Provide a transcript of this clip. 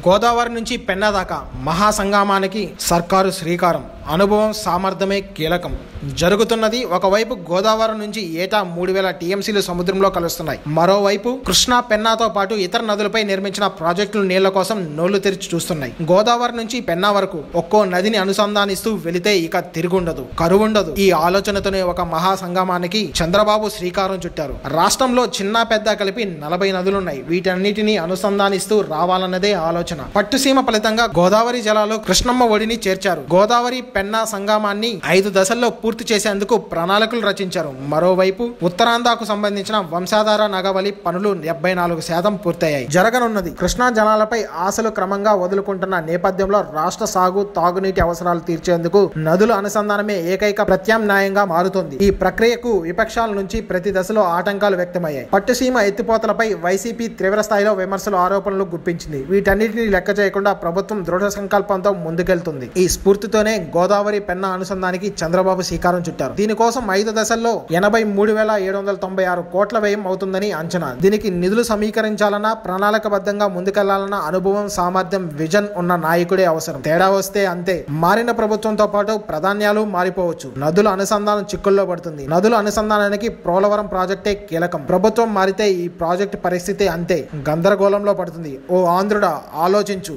గోదావరి నుంచి పెన్నా దాకా మహాసంగమానికి సర్కారు శ్రీకారం అనుభవం సామర్థ్యమే కీలకం జరుగుతున్నది ఒకవైపు గోదావరి నుంచి ఏటా మూడు వేల టీఎంసీలు సముద్రంలో కలుస్తున్నాయి మరోవైపు కృష్ణా పెన్నాతో పాటు ఇతర నదులపై నిర్మించిన ప్రాజెక్టులు నీళ్ల కోసం నోళ్లు తెరిచి చూస్తున్నాయి గోదావరి నుంచి పెన్నా వరకు ఒక్కో నదిని అనుసంధానిస్తూ వెళితే ఇక తిరుగుండదు కరువుండదు ఈ ఆలోచనతోనే ఒక మహాసంగమానికి చంద్రబాబు శ్రీకారం చుట్టారు రాష్ట్రంలో చిన్న పెద్ద కలిపి నలభై నదులున్నాయి వీటన్నిటిని అనుసంధానిస్తూ రావాలన్నదే ఆలోచన పట్టుసీమ ఫలితంగా గోదావరి జలాలు కృష్ణమ్మ ఒడిని చేర్చారు గోదావరి పెన్నా సంగమాన్ని ఐదు దశల్లో పూర్తి చేసేందుకు ప్రణాళికలు రచించారు మరోవైపు ఉత్తరాంధ్రకు సంబంధించిన వంశాధార నగవలి పనులు డెబ్బై నాలుగు శాతం పూర్తయ్యాయి జరగనున్నది కృష్ణా జలాలపై ఆశలు క్రమంగా వదులుకుంటున్న నేపథ్యంలో రాష్ట్ర సాగు తాగునీటి అవసరాలు తీర్చేందుకు నదుల అనుసంధానమే ఏకైక ప్రత్యామ్నాయంగా మారుతోంది ఈ ప్రక్రియకు విపక్షాల నుంచి ప్రతి దశలో ఆటంకాలు వ్యక్తమయ్యాయి పట్టుసీమ ఎత్తిపోతలపై వైసీపీ తీవ్ర స్థాయిలో విమర్శలు ఆరోపణలు గుప్పించింది వీటన్నిటిని లెక్క చేయకుండా ప్రభుత్వం దృఢ సంకల్పంతో ముందుకెళ్తుంది ఈ స్ఫూర్తితోనే గోదావరి పెన్నా అనుసంధానికి చంద్రబాబు శ్రీకారం చుట్టారు దీనికోసం ఐదు దశల్లో ఎనభై మూడు వేల ఏడు వందల తొంభై ఆరు కోట్ల వ్యయం అవుతుందని అంచనా దీనికి నిధులు సమీకరించాలన్నా ప్రణాళికబద్ధంగా ముందుకెళ్లాలన్న అనుభవం సామర్థ్యం విజన్ ఉన్న నాయకుడే అవసరం తేడా వస్తే అంతే మారిన ప్రభుత్వంతో పాటు ప్రాధాన్యాలు మారిపోవచ్చు నదుల అనుసంధానం చిక్కుల్లో పడుతుంది నదుల అనుసంధానానికి పోలవరం ప్రాజెక్టే కీలకం ప్రభుత్వం మారితే ఈ ప్రాజెక్టు పరిస్థితి అంతే గందరగోళంలో పడుతుంది ఓ ఆంధ్రుడా ఆలోచించు